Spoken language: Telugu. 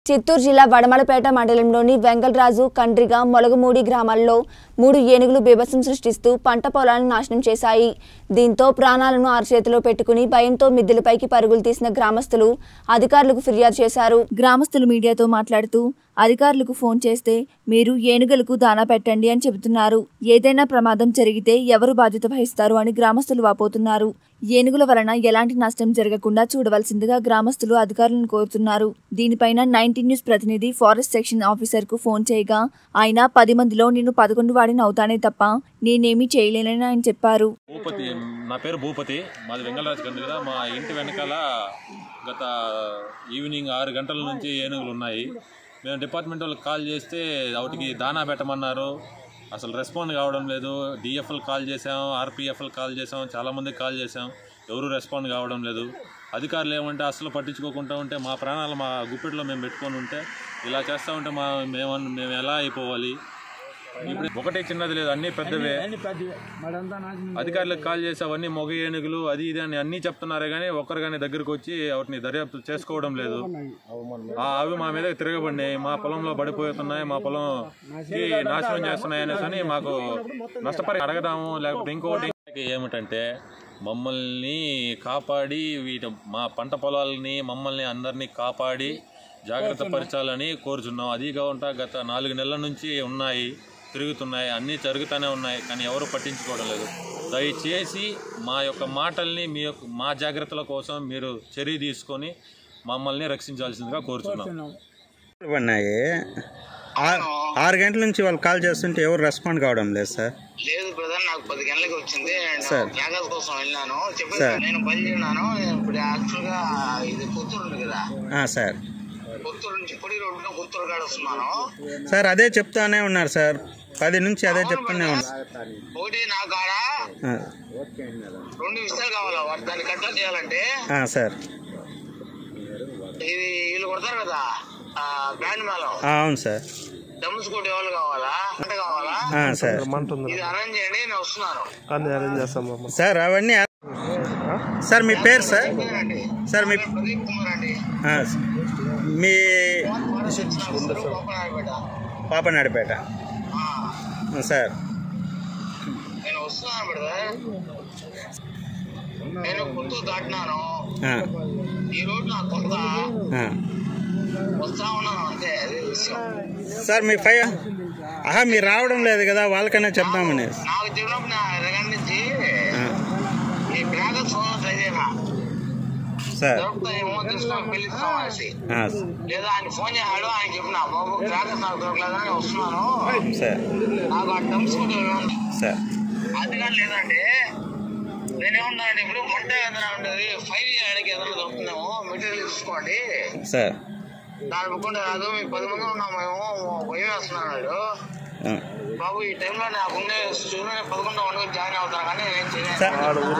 చిత్తూరు జిల్లా వడమలపేట మండలంలోని వెంగళరాజు కండ్రిగ మొలగమూడి గ్రామాల్లో మూడు ఏనుగులు బీభత్సం సృష్టిస్తూ పంట పొలాలను నాశనం చేశాయి దీంతో ప్రాణాలను అరచేతిలో పెట్టుకుని భయంతో మిద్దెలపైకి పరుగులు తీసిన గ్రామస్తులు అధికారులకు ఫిర్యాదు చేశారు గ్రామస్తులు మీడియాతో మాట్లాడుతూ అధికారులకు ఫోన్ చేస్తే మీరు ఏనుగులకు దానా పెట్టండి అని చెబుతున్నారు ఏదైనా ప్రమాదం జరిగితే ఎవరు బాధ్యత వహిస్తారు అని గ్రామస్తులు వాపోతున్నారు ఏనుగుల వలన ఎలాంటి నష్టం జరగకుండా చూడవలసిందిగా గ్రామస్తులు అధికారులను కోరుతున్నారు దీనిపైన నైన్టీన్ న్యూస్ ప్రతినిధి ఫారెస్ట్ సెక్షన్ ఆఫీసర్ కు ఫోన్ చేయగా ఆయన పది మందిలో నేను పదకొండు వాడిని అవుతానే తప్ప నేనేమీ చేయలేనని ఆయన చెప్పారు భూపతి నా పేరు భూపతి మాది వెంగళరాజు కండి కదా మా ఇంటి వెనకాల గత ఈవినింగ్ ఆరు గంటల నుంచి ఏనుగులు ఉన్నాయి మేము డిపార్ట్మెంట్ వాళ్ళకి కాల్ చేస్తే వాటికి దానా పెట్టమన్నారు అసలు రెస్పాండ్ కావడం లేదు డిఎఫ్ఎల్ కాల్ చేసాం ఆర్పిఎఫ్ఎల్ కాల్ చేసాం చాలామందికి కాల్ చేసాం ఎవరు రెస్పాండ్ కావడం లేదు అధికారులు ఏమంటే అసలు పట్టించుకోకుండా ఉంటే మా ప్రాణాలు మా గుప్పెట్లో మేము పెట్టుకొని ఉంటే ఇలా చేస్తూ ఉంటే మా మేము మేము ఎలా అయిపోవాలి ఇప్పుడు ఒకటే చిన్నది లేదు అన్నీ పెద్దవే అధికారులకు కాల్ చేసి అవన్నీ మొగ ఏనుగులు అది ఇది అని అన్నీ చెప్తున్నారే కానీ ఒక్కరు కానీ దగ్గరకు వచ్చి వాటిని దర్యాప్తు చేసుకోవడం లేదు ఆ అవి మా మీద తిరగబడినాయి మా పొలంలో పడిపోతున్నాయి మా పొలం నాశనం చేస్తున్నాయి అనేసి అని మాకు నష్టపరి అడగదాము లేకపోతే ఇంకోటి ఏమిటంటే మమ్మల్ని కాపాడి వీటి మా పంట పొలాలని మమ్మల్ని అందరినీ కాపాడి జాగ్రత్త పరచాలని కోరుచున్నాం అది కాకుండా గత నాలుగు నెలల నుంచి ఉన్నాయి తిరుగుతున్నాయి అన్నీ జరుగుతూనే ఉన్నాయి కానీ ఎవరు పట్టించుకోవడం లేదు దయచేసి మా యొక్క మాటల్ని మీ యొక్క మా జాగ్రత్తల కోసం మీరు చర్య తీసుకొని మమ్మల్ని రక్షించాల్సిందిగా కోరుచున్నాం ఉన్నాయి ఆ- ఆరు గంటల నుంచి వాళ్ళు కాల్ చేస్తుంటే ఎవరు రెస్పాండ్ కావడం లేదు సార్ లేదు బ్రదర్ నాకు పది గంటలకు వచ్చింది సార్. నేను జాగ్రత్త కోసం వెళ్ళాను చెప్పాను సార్. కదా, నేను బయలుదేరినాను నేను ఇప్పుడు యాక్చువల్ గా ఇది పుత్తూరు ఉంది కదా ఆ, సార్ పుత్తూరు నుంచి పొడి రోడ్డులో పుత్తూరు కాడ వస్తున్నాను సార్ అదే చెప్తానే ఉన్నారు సార్ పది నుంచి అదే చెప్తూనే ఉన్నారు ఒకటి నా కాడ ఆ, రెండు విషయాలు కావాలా వాటి దాన్ని కట్ట చేయాలంటే ఆ, సార్ ఇది వీళ్ళు కొడతారు కదా ఆ, బ్యాండ్ మేళం ఆ, అవును సార్ డమ్స్ కొట్టే వాళ్ళు కావాలా అంటే కావాలా ఆ, సార్ ఇది అరేంజ్ చేయండి నేను వస్తున్నాను సార్ అవన్నీ సార్ మీ పేరు సార్ చెప్పానండి. సార్ మీ ప్రదీప్ కుమార్ అండి ఆ, మీ ఫారెస్ట్ వచ్చిన గోపనాయపేట. పాపనాడిపేట ఆ, ఆ, సార్ నేను వస్తున్నాను బ్రదర్ నేను పుత్తూరు దాటినాను ఆ, ఈ రోడ్ నాకు కొత్త ఆ. వస్తా ఉన్నాను అంతే అదే విషయం సార్ మీ ఫై ఆహా మీరు రావడం లేదు కదా వాళ్ళకన్నా చెప్దామని నాకు చెప్పినప్పుడు నా ఎరగంట నుంచి ఆ, ఈ బ్యాగ్ ఫోన్ ట్రై చేయమా సార్ దొరుకుతాయేమో తీసుకొని పిలుస్తాం అనేసి ఆ, లేదా ఆయన ఫోన్ చేశాడు ఆయన చెప్పిన బాబు బ్యాగస్ నాకు దొరకలేదని నేను వస్తున్నాను సార్ నాకు ఆ టమ్స్ కూడా ఉంది సార్ అది కానీ లేదంటే నేనేమన్నానంటే ఇప్పుడు మంట ఏదైనా ఉండేది ఫైవ్ చేయడానికి ఏదైనా దొరుకుతుందేమో మెటీరియల్ తీసుకోండి సార్ దాని ముక్కుండా రాదు మీ పది మంది ఉన్నాం మేము భయం వేస్తున్నాడు ఆ. బాబు ఈ టైంలో నాకు ఉండే స్టూడెంట్ పదకొండు వండుకొని జాయిన్ అవుతాను కానీ నేను చేయలేను సార్